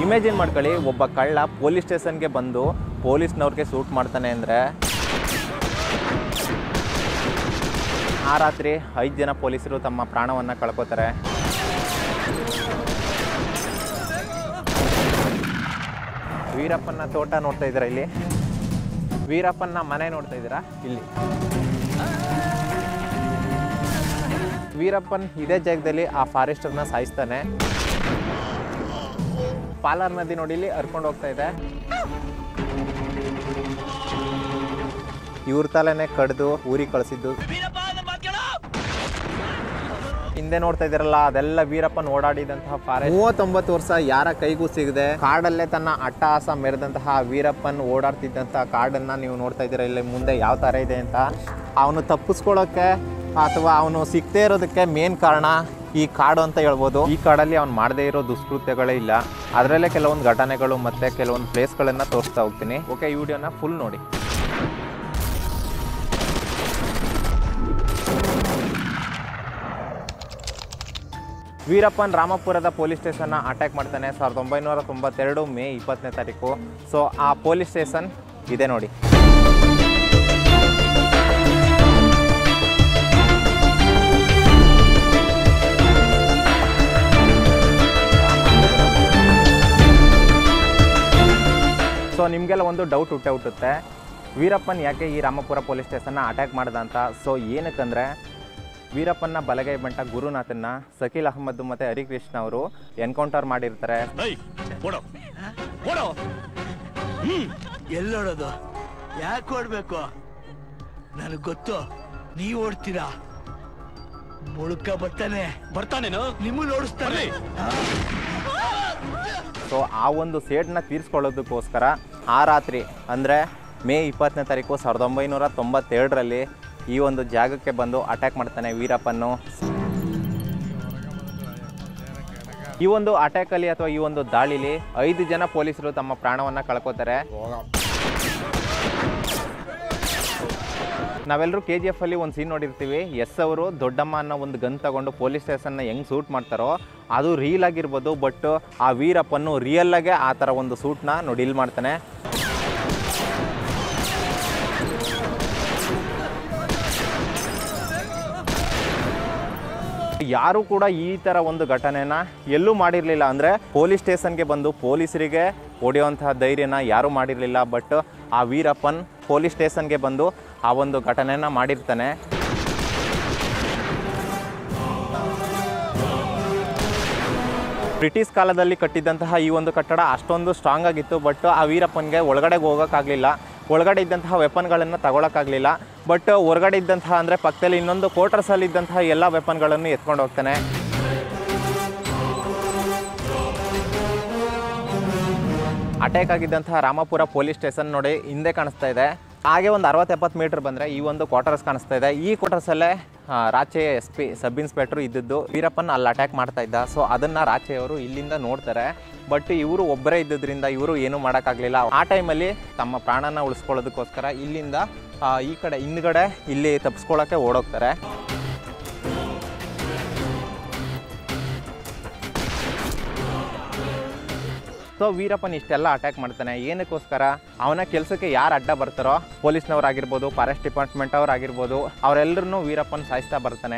ಇಮೇಜಿನ್ ಮಾಡ್ಕೊಳ್ಳಿ ಒಬ್ಬ ಕಳ್ಳ ಪೊಲೀಸ್ ಸ್ಟೇಷನ್ಗೆ ಬಂದು ಪೊಲೀಸ್ನವ್ರಿಗೆ ಸೂಟ್ ಮಾಡ್ತಾನೆ ಅಂದರೆ ಆ ರಾತ್ರಿ ಐದು ಜನ ಪೊಲೀಸರು ತಮ್ಮ ಪ್ರಾಣವನ್ನು ಕಳ್ಕೊತಾರೆ ವೀರಪ್ಪನ ತೋಟ ನೋಡ್ತಾ ಇದ್ದೀರಾ ಇಲ್ಲಿ ವೀರಪ್ಪನ ಮನೆ ನೋಡ್ತಾ ಇದ್ದೀರಾ ಇಲ್ಲಿ ವೀರಪ್ಪನ್ ಇದೇ ಜಾಗದಲ್ಲಿ ಆ ಫಾರೆಸ್ಟರ್ನ ಸಾಯಿಸ್ತಾನೆ ಪಾಲಾರ್ ನದಿ ನೋಡಿ ಇಲ್ಲಿ ಹರ್ಕೊಂಡು ಹೋಗ್ತಾ ಇದೆ ಇವ್ರ ತಲೆನೆ ಕಡ್ದು ಊರಿಗೆ ಕಳಿಸಿದ್ದು ಹಿಂದೆ ನೋಡ್ತಾ ಇದ್ದೀರಲ್ಲ ಅದೆಲ್ಲ ವೀರಪ್ಪನ್ ಓಡಾಡಿದಂತಹ ಫಾರೆಸ್ಟ್ ಮೂವತ್ತೊಂಬತ್ತು ವರ್ಷ ಯಾರ ಕೈಗೂ ಸಿಗದೆ ಕಾಡಲ್ಲೇ ತನ್ನ ಅಟ್ಟಹಾಸ ಮೆರೆದಂತಹ ವೀರಪ್ಪನ್ ಓಡಾಡ್ತಿದ್ದಂತಹ ಕಾಡನ್ನ ನೀವು ನೋಡ್ತಾ ಇದ್ದೀರಾ ಇಲ್ಲಿ ಮುಂದೆ ಯಾವ ಥರ ಇದೆ ಅಂತ ಅವನು ತಪ್ಪಿಸ್ಕೊಳ್ಳೋಕೆ ಅಥವಾ ಅವನು ಸಿಗದೇ ಇರೋದಕ್ಕೆ ಮೇನ್ ಕಾರಣ ಈ ಕಾಡು ಅಂತ ಹೇಳ್ಬೋದು ಈ ಕಾಡಲ್ಲಿ ಅವ್ನು ಮಾಡದೇ ಇರೋ ದುಷ್ಕೃತ್ಯಗಳೇ ಇಲ್ಲ ಅದರಲ್ಲೇ ಕೆಲವೊಂದು ಘಟನೆಗಳು ಮತ್ತೆ ಕೆಲವೊಂದು ಪ್ಲೇಸ್ಗಳನ್ನ ತೋರಿಸ್ತಾ ಹೋಗ್ತೀನಿ ಓಕೆ ಈ ವಿಡಿಯೋನ ಫುಲ್ ನೋಡಿ ವೀರಪ್ಪನ್ ರಾಮಪುರದ ಪೊಲೀಸ್ ಸ್ಟೇಷನ್ನ ಅಟ್ಯಾಕ್ ಮಾಡ್ತಾನೆ ಸಾವಿರದ ಒಂಬೈನೂರ ತೊಂಬತ್ತೆರಡು ಮೇ ಇಪ್ಪತ್ತನೇ ತಾರೀಕು ಸೊ ಆ ಪೊಲೀಸ್ ಸ್ಟೇಷನ್ ಇದೆ ನೋಡಿ ಸೊ ನಿಮಗೆಲ್ಲ ಒಂದು ಡೌಟ್ ಹುಟ್ಟೆ ಹುಟ್ಟುತ್ತೆ ವೀರಪ್ಪನ್ ಯಾಕೆ ಈ ರಾಮಪುರ ಪೊಲೀಸ್ ಸ್ಟೇಷನ್ನ ಅಟ್ಯಾಕ್ ಮಾಡ್ದ ಅಂತ ಸೊ ಏನಕ್ಕಂದ್ರೆ ವೀರಪ್ಪನ ಬಲಗೈ ಬಂಟ ಗುರುನಾಥನ್ನ ಸಕೀಲ್ ಅಹಮದ್ ಮತ್ತು ಹರಿಕೃಷ್ಣ ಅವರು ಎನ್ಕೌಂಟರ್ ಮಾಡಿರ್ತಾರೆ ಎಲ್ಲೋಡೋದು ಯಾಕೆ ಓಡ್ಬೇಕು ನನಗ್ ಗೊತ್ತು ನೀವ್ ಓಡ್ತೀರಾ ಮುಳುಕ ಬರ್ತಾನೆ ಬರ್ತಾನೇನು ನಿಮ್ಮನ್ನ ಓಡಿಸ್ತಾನೆ ಸೊ ಆ ಒಂದು ಸೇಡ್ನ ತೀರಿಸ್ಕೊಳ್ಳೋದಕ್ಕೋಸ್ಕರ ಆ ರಾತ್ರಿ ಅಂದರೆ ಮೇ ಇಪ್ಪತ್ತನೇ ತಾರೀಕು ಸಾವಿರದ ಒಂಬೈನೂರ ತೊಂಬತ್ತೆರಡರಲ್ಲಿ ಈ ಒಂದು ಜಾಗಕ್ಕೆ ಬಂದು ಅಟ್ಯಾಕ್ ಮಾಡ್ತಾನೆ ವೀರಪ್ಪನ್ನು ಈ ಒಂದು ಅಟ್ಯಾಕಲ್ಲಿ ಅಥವಾ ಈ ಒಂದು ದಾಳಿಲಿ ಐದು ಜನ ಪೊಲೀಸರು ತಮ್ಮ ಪ್ರಾಣವನ್ನು ಕಳ್ಕೊತಾರೆ ನಾವೆಲ್ಲರೂ ಕೆ ಜಿ ಎಫ್ ಅಲ್ಲಿ ಒಂದು ಸೀನ್ ನೋಡಿರ್ತೀವಿ ಎಸ್ ಅವರು ದೊಡ್ಡಮ್ಮ ಅನ್ನೋ ಒಂದು ಗನ್ ತಗೊಂಡು ಪೊಲೀಸ್ ಸ್ಟೇಷನ್ನ ಹೆಂಗೆ ಸೂಟ್ ಮಾಡ್ತಾರೋ ಅದು ರೀಲ್ ಆಗಿರ್ಬೋದು ಬಟ್ ಆ ವೀರಪ್ಪನ್ನು ರಿಯಲ್ಲಾಗೆ ಆ ಥರ ಒಂದು ಸೂಟ್ನ ನೋಡಿ ಇಲ್ಲಿ ಮಾಡ್ತಾನೆ ಯಾರು ಕೂಡ ಈ ಥರ ಒಂದು ಘಟನೆನ ಎಲ್ಲೂ ಮಾಡಿರಲಿಲ್ಲ ಅಂದರೆ ಪೊಲೀಸ್ ಸ್ಟೇಷನ್ಗೆ ಬಂದು ಪೊಲೀಸರಿಗೆ ಹೊಡೆಯುವಂತಹ ಧೈರ್ಯನ ಯಾರೂ ಮಾಡಿರಲಿಲ್ಲ ಬಟ್ ಆ ವೀರಪ್ಪನ್ ಪೊಲೀಸ್ ಸ್ಟೇಷನ್ಗೆ ಬಂದು ಆ ಒಂದು ಘಟನೆನ ಮಾಡಿರ್ತಾನೆ ಬ್ರಿಟಿಷ್ ಕಾಲದಲ್ಲಿ ಕಟ್ಟಿದ್ದಂತಹ ಈ ಒಂದು ಕಟ್ಟಡ ಅಷ್ಟೊಂದು ಸ್ಟ್ರಾಂಗ್ ಆಗಿತ್ತು ಬಟ್ ಆ ವೀರಪ್ಪನಿಗೆ ಒಳಗಡೆ ಹೋಗೋಕ್ಕಾಗಲಿಲ್ಲ ಒಳಗಡೆ ಇದ್ದಂತಹ ವೆಪನ್ಗಳನ್ನು ತಗೊಳಕ್ಕಾಗಲಿಲ್ಲ ಬಟ್ ಹೊರಗಡೆ ಇದ್ದಂತಹ ಅಂದರೆ ಪಕ್ಕದಲ್ಲಿ ಇನ್ನೊಂದು ಕ್ವಾರ್ಟರ್ಸಲ್ಲಿ ಇದ್ದಂತಹ ಎಲ್ಲ ವೆಪನ್ಗಳನ್ನು ಎತ್ಕೊಂಡು ಹೋಗ್ತಾನೆ ಅಟ್ಯಾಕ್ ಆಗಿದ್ದಂತಹ ರಾಮಪುರ ಪೊಲೀಸ್ ಸ್ಟೇಷನ್ ನೋಡಿ ಹಿಂದೆ ಕಾಣಿಸ್ತಾ ಇದೆ ಹಾಗೆ ಒಂದು ಅರವತ್ತು ಎಪ್ಪತ್ತು ಮೀಟರ್ ಬಂದರೆ ಈ ಒಂದು ಕ್ವಾರ್ಟರ್ಸ್ ಕಾಣಿಸ್ತಾ ಇದೆ ಈ ಕ್ವಾರ್ಟರ್ಸಲ್ಲೇ ರಾಚೆ ಎಸ್ ಪಿ ಸಬ್ ಇನ್ಸ್ಪೆಕ್ಟರ್ ಇದ್ದದ್ದು ವೀರಪ್ಪನ್ ಅಲ್ಲಿ ಅಟ್ಯಾಕ್ ಮಾಡ್ತಾ ಇದ್ದ ಸೊ ಅದನ್ನು ರಾಚೆಯವರು ಇಲ್ಲಿಂದ ನೋಡ್ತಾರೆ ಬಟ್ ಇವರು ಒಬ್ಬರೇ ಇದ್ದದ್ರಿಂದ ಇವರು ಏನೂ ಮಾಡೋಕ್ಕಾಗಲಿಲ್ಲ ಆ ಟೈಮಲ್ಲಿ ತಮ್ಮ ಪ್ರಾಣನ ಉಳಿಸ್ಕೊಳ್ಳೋದಕ್ಕೋಸ್ಕರ ಇಲ್ಲಿಂದ ಆ, ಈ ಕಡೆ ಹಿಂದ್ಗಡೆ ಇಲ್ಲಿ ತಪ್ಪಿಸ್ಕೊಳ್ಳೋಕ್ಕೆ ಓಡೋಗ್ತಾರೆ ಸೊ ವೀರಪ್ಪನ್ ಇಷ್ಟೆಲ್ಲ ಅಟ್ಯಾಕ್ ಮಾಡ್ತಾನೆ ಏನಕ್ಕೋಸ್ಕರ ಅವನ ಕೆಲಸಕ್ಕೆ ಯಾರು ಅಡ್ಡ ಬರ್ತಾರೋ ಪೊಲೀಸ್ನವರಾಗಿರ್ಬೋದು ಫಾರೆಸ್ಟ್ ಡಿಪಾರ್ಟ್ಮೆಂಟ್ ಅವರಾಗಿರ್ಬೋದು ಅವರೆಲ್ಲರನ್ನೂ ವೀರಪ್ಪನ್ ಸಾಯಿಸ್ತಾ ಬರ್ತಾನೆ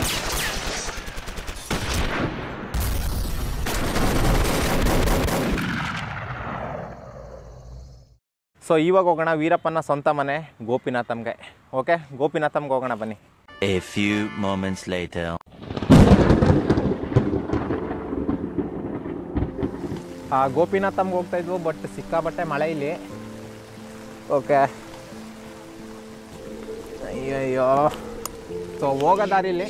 ಸೊ ಇವಾಗ ಹೋಗೋಣ ವೀರಪ್ಪನ ಸ್ವಂತ ಮನೆ ಗೋಪಿನಾಥಮ್ಗೆ ಓಕೆ ಗೋಪಿನಾಥಮ್ಗೆ ಹೋಗೋಣ ಬನ್ನಿ A few moments later. ಆ ಗೋಪಿನಾಥಮ್ಗೆ ಹೋಗ್ತಾ ಇದ್ವು ಬಟ್ ಸಿಕ್ಕಾಬಟ್ಟೆ ಮಳೆ ಇಲ್ಲಿ ಓಕೆ ಅಯ್ಯಯ್ಯೋ ಸೊ ಹೋಗೋ ದಾರಿಲಿ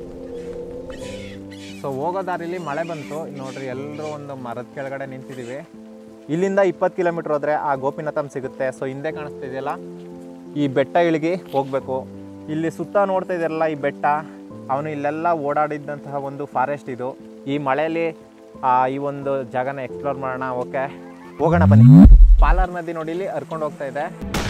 ಸೊ ಹೋಗೋ ದಾರಿಲಿ ಮಳೆ ಬಂತು ನೋಡ್ರಿ ಎಲ್ಲರೂ ಒಂದು ಮರದ ಕೆಳಗಡೆ ನಿಂತಿದ್ದೀವಿ ಇಲ್ಲಿಂದ ಇಪ್ಪತ್ತು ಕಿಲೋಮೀಟ್ರ್ ಹೋದರೆ ಆ ಗೋಪಿನಾಥಮ್ ಸಿಗುತ್ತೆ ಸೊ ಹಿಂದೆ ಕಾಣಿಸ್ತಾ ಇದೆಯಲ್ಲ ಈ ಬೆಟ್ಟ ಇಳಿಗಿ ಹೋಗಬೇಕು ಇಲ್ಲಿ ಸುತ್ತ ನೋಡ್ತಾ ಇದೆಯಲ್ಲ ಈ ಬೆಟ್ಟ ಅವನು ಇಲ್ಲೆಲ್ಲ ಓಡಾಡಿದ್ದಂತಹ ಒಂದು ಫಾರೆಸ್ಟ್ ಇದು ಈ ಮಳೆಯಲ್ಲಿ ಆ, ಈ ಒಂದು ಜಾಗನ ಎಕ್ಸ್ಪ್ಲೋರ್ ಮಾಡೋಣ ಓಕೆ ಹೋಗೋಣ ಬನ್ನಿ ಪಾಲಾರ್ ನದಿ ನೋಡಿ ಇಲ್ಲಿ ಹರ್ಕೊಂಡು ಹೋಗ್ತಾ ಇದೆ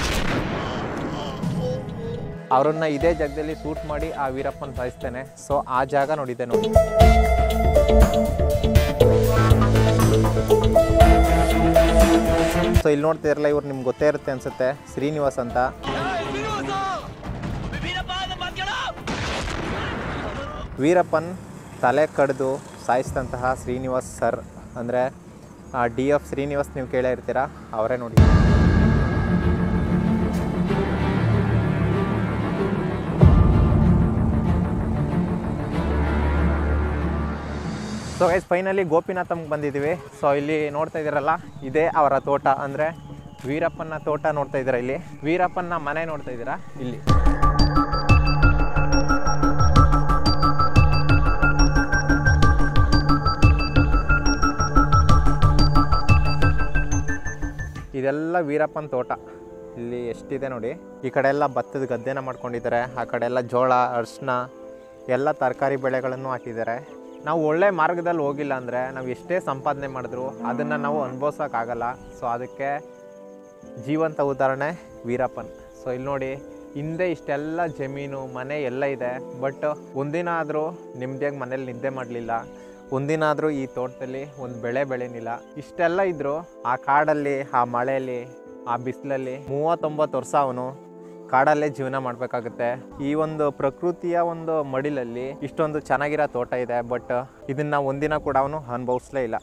ಅವರನ್ನ ಇದೇ ಜಾಗದಲ್ಲಿ ಶೂಟ್ ಮಾಡಿ ಆ ವೀರಪ್ಪನ ಸಾಯಿಸ್ತೇನೆ ಸೊ ಆ ಜಾಗ ನೋಡಿದ್ದೆ ನೋಡಿ ಸೊ ಇಲ್ಲಿ ನೋಡ್ತಿರಲ್ಲ ಇವ್ರು ನಿಮ್ಗೆ ಗೊತ್ತೇ ಇರುತ್ತೆ ಅನ್ಸುತ್ತೆ ಶ್ರೀನಿವಾಸ್ ಅಂತ ವೀರಪ್ಪನ್ ತಲೆ ಕಡ್ದು ಸಾಯಿಸಿದಂತಹ ಶ್ರೀನಿವಾಸ್ ಸರ್ ಅಂದರೆ ಡಿ ಎಫ್ ಶ್ರೀನಿವಾಸ್ ನೀವು ಕೇಳೇ ಇರ್ತೀರಾ ಅವರೇ ನೋಡಿ ಸೊ ಗೈಸ್ ಫೈನಲಿ ಗೋಪಿನಾಥಮ್ಗೆ ಬಂದಿದ್ದೀವಿ ಸೊ ಇಲ್ಲಿ ನೋಡ್ತಾ ಇದ್ದೀರಲ್ಲ ಇದೇ ಅವರ ತೋಟ ಅಂದರೆ ವೀರಪ್ಪನ ತೋಟ ನೋಡ್ತಾ ಇದ್ದೀರಾ ಇಲ್ಲಿ ವೀರಪ್ಪನ ಮನೆ ನೋಡ್ತಾ ಇದ್ದೀರಾ ಇಲ್ಲಿ ಇದೆಲ್ಲ ವೀರಪ್ಪನ ತೋಟ ಇಲ್ಲಿ ಎಷ್ಟಿದೆ ನೋಡಿ ಈ ಕಡೆ ಎಲ್ಲ ಭತ್ತದ ಗದ್ದೆನ ಮಾಡ್ಕೊಂಡಿದ್ದಾರೆ ಆ ಕಡೆ ಎಲ್ಲ ಜೋಳ ಅರಿಶಿನ ಎಲ್ಲ ತರಕಾರಿ ಬೆಳೆಗಳನ್ನು ಹಾಕಿದ್ದಾರೆ ನಾವು ಒಳ್ಳೆ ಮಾರ್ಗದಲ್ಲಿ ಹೋಗಿಲ್ಲ ಅಂದರೆ ನಾವು ಎಷ್ಟೇ ಸಂಪಾದನೆ ಮಾಡಿದ್ರು ಅದನ್ನು ನಾವು ಅನುಭವಿಸೋಕ್ಕಾಗಲ್ಲ ಸೊ ಅದಕ್ಕೆ ಜೀವಂತ ಉದಾಹರಣೆ ವೀರಪ್ಪನ್ ಸೊ ಇಲ್ಲಿ ನೋಡಿ ಹಿಂದೆ ಇಷ್ಟೆಲ್ಲ ಜಮೀನು ಮನೆ ಎಲ್ಲ ಇದೆ ಬಟ್ ಒಂದಿನ ಆದರೂ ನೆಮ್ಮದಿಯಾಗಿ ಮನೇಲಿ ನಿದ್ದೆ ಮಾಡಲಿಲ್ಲ ಒಂದಿನ ಆದರೂ ಈ ತೋಟದಲ್ಲಿ ಒಂದು ಬೆಳೆ ಬೆಳೆನಿಲ್ಲ ಇಷ್ಟೆಲ್ಲ ಇದ್ದರೂ ಆ ಕಾಡಲ್ಲಿ ಆ ಮಳೆಯಲ್ಲಿ ಆ ಬಿಸಿಲಲ್ಲಿ ಮೂವತ್ತೊಂಬತ್ತು ವರ್ಷ ಅವನು ಕಾಡಲ್ಲೇ ಜೀವನ ಮಾಡಬೇಕಾಗುತ್ತೆ ಈ ಒಂದು ಪ್ರಕೃತಿಯ ಒಂದು ಮಡಿಲಲ್ಲಿ ಇಷ್ಟೊಂದು ಚೆನ್ನಾಗಿರೋ ತೋಟ ಇದೆ ಬಟ್ ಇದನ್ನ ಒಂದಿನ ಕೂಡ ಅವನು ಅನುಭವಿಸ್ಲೇ ಇಲ್ಲ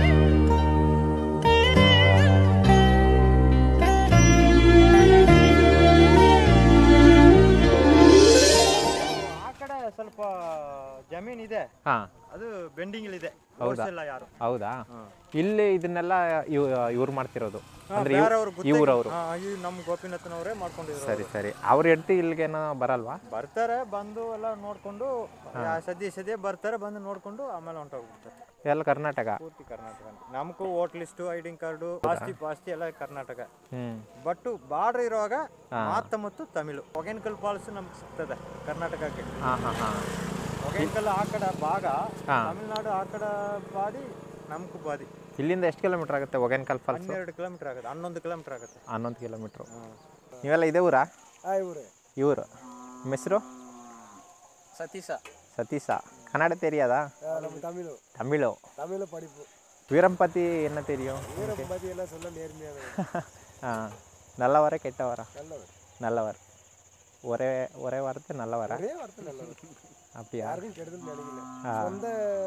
ಆ ಕಡೆ ಸ್ವಲ್ಪ ಜಮೀನ್ ಇದೆ ಹಾಂ ಅದು ಬೆಂಡಿಂಗ್ ಇದೆ ಹೌದಾ? ಇಲ್ಲ ಯಾರು ಹೌದಾ ಇಲ್ಲಿ ಇದನ್ನೆಲ್ಲ ಇವ್ ಇವ್ರು ಮಾಡ್ತಿರೋದು ಅಂದ್ರೆ ಇವ್- ಬೇರೆಯವ್ರು ಈ ಊರವರು ಹಾ, ಈ ನಮ್ಮ ಗೋಪಿನಾಥನವರೇ ಮಾಡ್ಕೊಂಡಿದ್ರು ಸರಿ ಸರಿ ಅವ್ರ ಹೆಂಡತಿ ಇಲ್ಲಿಗೇನೋ ಬರಲ್ವಾ ಬರ್ತಾರೆ ಬಂದು ಎಲ್ಲ ನೋಡ್ಕೊಂಡು ಯಾ ಸದ್ಯ ಸದ್ಯ ಬರ್ತಾರೆ ಬಂದು ನೋಡ್ಕೊಂಡು ಆಮೇಲೆ ಹೊಂಟೋಗ್ಬಿಡ್ತಾರೆ ಎಲ್ಲ ಕರ್ನಾಟಕ ಪೂರ್ತಿ ಕರ್ನಾಟಕ ನಮಗೂ ವೋಟ್ ಲಿಸ್ಟು ಐಡಿಂಗ್ ಕಾರ್ಡು ಆಸ್ತಿ ಪಾಸ್ತಿ ಎಲ್ಲ ಕರ್ನಾಟಕ ಹ್ಮ್ ಬಟ್ ಬಾರ್ಡರ್ ಇರುವಾಗ ಮಾತ ಮತ್ತು ತಮಿಳು ಒಗೇನ್ಕಲ್ ಫಾಲ್ಸ್ ನಮ್ಗೆ ಸಿಗ್ತದೆ ಕರ್ನಾಟಕಕ್ಕೆ ಹಾ ಹಾ ಹಾ ಒಗೇನ್ಕಲ್ ಆ ಕಡೆ ಭಾಗ ಹಾ. ತಮಿಳ್ನಾಡು ಆ ಕಡೆ ಬಾದಿ ನಮ್ಗೂ ಬಾದಿ ಇಲ್ಲಿಂದ ಎಷ್ಟು ಕಿಲೋಮೀಟರ್ ಆಗುತ್ತೆ ಒಗೇನ್ಕಲ್ ಫಾಲ್ಸ್ ಹನ್ನೆರಡು ಕಿಲೋಮೀಟರ್ ಆಗುತ್ತೆ ಹನ್ನೊಂದು ಕಿಲೋಮೀಟರ್ ಆಗುತ್ತೆ ಹನ್ನೊಂದು ಕಿಲೋಮೀಟ್ರು ನೀವೆಲ್ಲ ಇದೇ ಊರಾ ಇವ್ರೆ ಇವರು ನಿಮ್ಮ ಹೆಸರು ಸತೀಶ ಸತೀಶ ಕನ್ನಡ தெரியாதா நம்ம தமிழ் தமிழோ தமிழ் படிப்பு வீரம்பத்தி என்ன தெரியும் வீரம் பத்தி எல்லாம் சொல்ல நேர்மையாக ஆ நல்லவரா கெட்டவரா நல்லவர் நல்லவர் ஒரே ஒரே வார்த்தை நல்லவரா ஒரே வார்த்தை நல்லவர் அப்படியா யாருக்கும் கெடுதல் நினைக்கல ஆ. சொந்த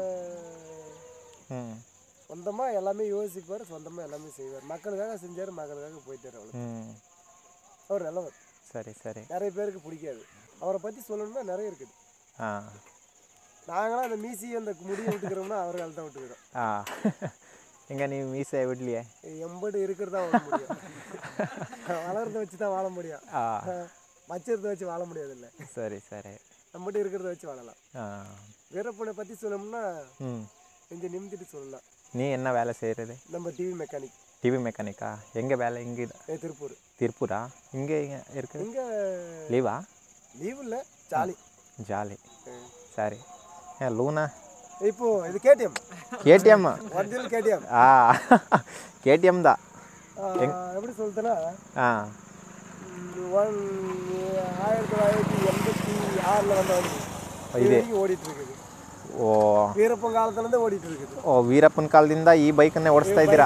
ம் சொந்தமா எல்லாமே யோசிப்பார் சொந்தமா எல்லாமே செய்வார் மக்களுக்காக செஞ்சார் மக்களுக்காக போயிட்டார் அவ்வளோ ம் அவர் நல்லவர் சரி சரி நிறைய பேருக்கு பிடிக்காது அவரை பத்தி சொல்லணும்னா நிறைய இருக்குது ஆ நாங்களாம் அந்த மீசி அந்த முடியை விட்டுக்கிறோம்னா அவர்கள் தான் விட்டுக்கிறோம் ஆ எங்க நீ மீசை விடலையே எம்பது இருக்கிறதா வாழ முடியும் வளர்றத வச்சு தான் வாழ முடியும் ஆ வச்சிருந்த வச்சு வாழ முடியாது இல்லை சரி சரி நம்மகிட்ட இருக்கிறத வச்சு வாழலாம் ஆ வீரப்பனை பத்தி சொல்லணும்னா ம் கொஞ்சம் நிமித்திட்டு சொல்லலாம் நீ என்ன வேலை செய்கிறது நம்ம டிவி மெக்கானிக் டிவி மெக்கானிக்கா எங்கே வேலை இங்கே திருப்பூர் திருப்பூரா இங்கே இருக்குது இங்க லீவா லீவ் இல்ல ஜாலி ஜாலி சரி ஏன் லூனா இப்போ இது கேடிஎம் கேடிஎம் ஒரிஜினல் கேடிஎம் ஆ கேடிஎம் தான் எப்படி சொல்லிட்டேன்னா ஆ ஒன் ஆயிரத்தி தொள்ளாயிரத்தி எண்பத்தி ஆறில் வந்த வண்டி இது இது. வரைக்கும் ஓடிட்டு இருக்குது ಓ வீரப்பன் காலத்துலேருந்து ஓடிட்டு இருக்குது ಓ ವೀರಪ್ಪನ ಕಾಲದಿಂದ ಈ ಬೈಕನ್ನೇ ಓಡಿಸ್ತಾ ಇದ್ದೀರಾ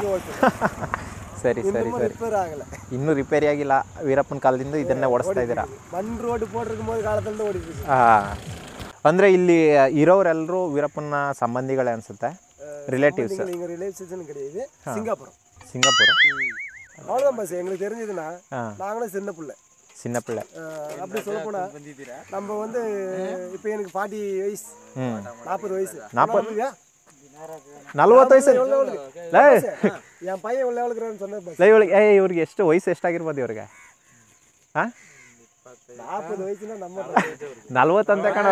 ಸರಿ ಸರಿ இன்னமும் ಸರಿ ரிப்பேர் ஆகலை ಇನ್ನೂ ರಿಪೇರಿ ಆಗಿಲ್ಲ ವೀರಪ್ಪನ ಕಾಲದಿಂದ ಇದನ್ನೇ ಓಡಿಸ್ತಾ ಇದ್ದೀರಾ மண் ரோடு போட்டிருக்கும் போது காலத்துலேருந்து ஓடிட்டு இருக்கு ಆ, ಅಂದ್ರೆ ಇಲ್ಲಿ ಇರೋರೆಲ್ಲರೂ ವೀರಪ್ಪನ ಸಂಬಂಧಿಗಳೇ ಅನ್ಸುತ್ತೆ ರಿಲೇಟಿವ್ಸ್ நீங்கள் எங்கள் ரிலேஷன் கிடையாது சிங்கப்பூரம் ಸಿಂಗಾಪುರ அவ்வளோதான் பஸ் எங்களுக்கு தெரிஞ்சதுன்னா ஆ. நாங்களும் சின்ன பிள்ளை ಚಿನ್ನ ಪಿಳ್ಳೆ அஹ் அப்படி சொல்ல போனா நம்ம வந்து இப்போ எனக்கு ஃபார்ட்டி வயசு ಹ್ಮ್ நாற்பது வயசு நாற்பது? நாற்பதுயா? ನಲ್ವತ್ತು ವಯಸ್ಸು ಲೇ என் பையன் உள்ள எவ்வளோக்குறான்னு சொன்ன பஸ் ಲೇ ಇವ್ಳಿಗೆ ಏ ಇವ್ರಿಗೆ ಎಷ್ಟು ವಯಸ್ಸು ಎಷ್ಟಾಗಿರ್ಬೋದು ಇವ್ರಿಗೆ ಹಾಂ நாற்பது வயசுனா நம்ம ನಲ್ವತ್ತಂತೆ ಕಣ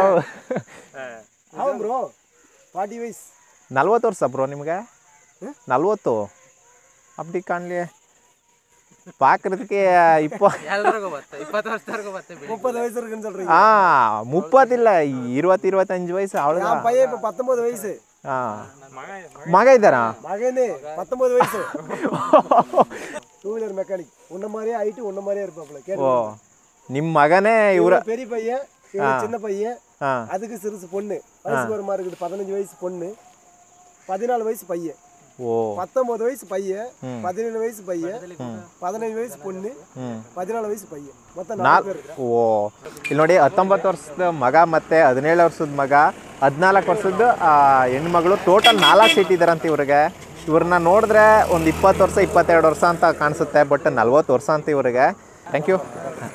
ஆமாம் ப்ரோ ஃபார்ட்டி வயசு ನಲ್ವತ್ತು ವರ್ಷ ಬ್ರೋ ನಿಮಗೆ ನಲ್ವತ್ತು ಅಪ್ಡಿ ಕಾಣಲಿ பார்க்கறதுக்கு இப்போ முப்பது வயசு இருக்குன்னு சொல்றீங்க ஆ முப்பத்தில்ல இருபத்தி இருபத்தஞ்சு வயசு அவ்வளோதான் என் பையன் இப்போ பத்தொன்பது வயசு ஆ மக இದ್ದಾರಾ மகனே பத்தொன்பது வயசு டூ வீலர் மெக்கானிக் உன்ன மாதிரியே ஆயிட்டு உன்ன மாதிரியே இருப்பாப்ல ಓ கேட்டு ನಿಮ್ಮ மகனே இவர இவரு பெரிய பையன் இவரு சின்ன பையன் ஆ அதுக்கு சிறுசு பொண்ணு வயசு வருமா இருக்குது பதினஞ்சு வயசு பொண்ணு பதினாலு வயசு பையன் ஓ பத்தொன்பது வயசு பையன் பதினேழு வயசு பையன் பதினஞ்சு வயசு பொண்ணு பதினாலு வயசு பையன் மொத்தம் நாலு ನಾಲ್ பேர் ಓ ಇಲ್ಲಿ ನೋಡಿ ಹತ್ತೊಂಬತ್ತು ವರ್ಷದ ಮಗ ಮತ್ತೆ ಹದಿನೇಳು ವರ್ಷದ ಮಗ ಹದಿನಾಲ್ಕು ವರ್ಷದ ಆ, ಹೆಣ್ಮಗಳು ಟೋಟಲ್ ನಾಲ್ಕು ಸೀಟ್ ಇದಾರಂತ ಇವ್ರಿಗೆ ಇವ್ರನ್ನ ನೋಡಿದ್ರೆ ಒಂದು ಇಪ್ಪತ್ತು ವರ್ಷ ಇಪ್ಪತ್ತೆರಡು ವರ್ಷ ಅಂತ ಕಾಣಿಸುತ್ತೆ ಬಟ್ ನಲ್ವತ್ತು ವರ್ಷ ಅಂತ ಇವ್ರಿಗೆ ಥ್ಯಾಂಕ್ ಯು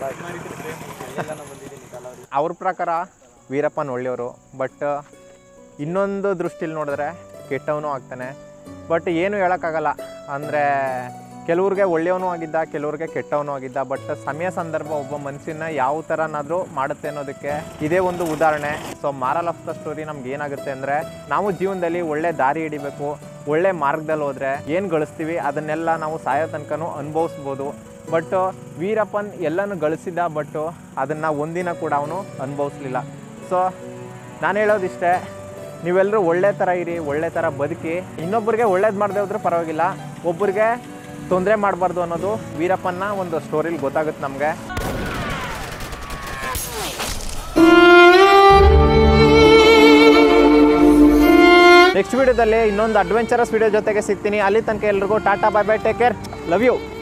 ಅವ್ರ ಪ್ರಕಾರ ವೀರಪ್ಪನ್ ಒಳ್ಳೆಯವರು ಬಟ್ ಇನ್ನೊಂದು ದೃಷ್ಟಿಲಿ ನೋಡಿದ್ರೆ ಕೆಟ್ಟವನು ಆಗ್ತಾನೆ ಬಟ್ ಏನು ಹೇಳೋಕ್ಕಾಗಲ್ಲ ಅಂದರೆ ಕೆಲವ್ರಿಗೆ ಒಳ್ಳೆಯವನು ಆಗಿದ್ದ ಕೆಲವ್ರಿಗೆ ಕೆಟ್ಟವನು ಆಗಿದ್ದ ಬಟ್ ಸಮಯ ಸಂದರ್ಭ ಒಬ್ಬ ಮನುಷ್ಯನ ಯಾವ ಥರನಾದರೂ ಮಾಡುತ್ತೆ ಅನ್ನೋದಕ್ಕೆ ಇದೇ ಒಂದು ಉದಾಹರಣೆ so moral of the story ನಮ್ಗೆ ಏನಾಗುತ್ತೆ ಅಂದರೆ ನಾವು ಜೀವನದಲ್ಲಿ ಒಳ್ಳೆ ದಾರಿ ಹಿಡಿಬೇಕು ಒಳ್ಳೆ ಮಾರ್ಗದಲ್ಲಿ ಹೋದರೆ ಏನು ಗಳಿಸ್ತೀವಿ ಅದನ್ನೆಲ್ಲ ನಾವು ಸಾಯೋ ತನಕನೂ ಅನುಭವಿಸ್ಬೋದು ಬಟ್ ವೀರಪ್ಪನ್ ಎಲ್ಲನೂ ಗಳಿಸಿದ ಬಟ್ ಅದನ್ನು ಒಂದಿನ ಕೂಡ ಅವನು ಅನುಭವಿಸ್ಲಿಲ್ಲ ಸೊ ನಾನು ಹೇಳೋದಿಷ್ಟೇ ನೀವೆಲ್ಲರೂ ಒಳ್ಳೆ ಥರ ಇರಿ ಒಳ್ಳೆ ಥರ ಬದುಕಿ ಇನ್ನೊಬ್ಬರಿಗೆ ಒಳ್ಳೇದು ಮಾಡದೆ ಹೋದ್ರೆ ಪರವಾಗಿಲ್ಲ ಒಬ್ಬರಿಗೆ ತೊಂದರೆ ಮಾಡಬಾರ್ದು ಅನ್ನೋದು ವೀರಪ್ಪನ ಒಂದು ಸ್ಟೋರಿಲಿ ಗೊತ್ತಾಗುತ್ತೆ ನಮಗೆ ನೆಕ್ಸ್ಟ್ ವಿಡಿಯೋದಲ್ಲಿ ಇನ್ನೊಂದು ಅಡ್ವೆಂಚರಸ್ ವಿಡಿಯೋ ಜೊತೆಗೆ ಸಿಗ್ತೀನಿ ಅಲ್ಲಿ ತನಕ ಎಲ್ರಿಗೂ tata bye bye take care love you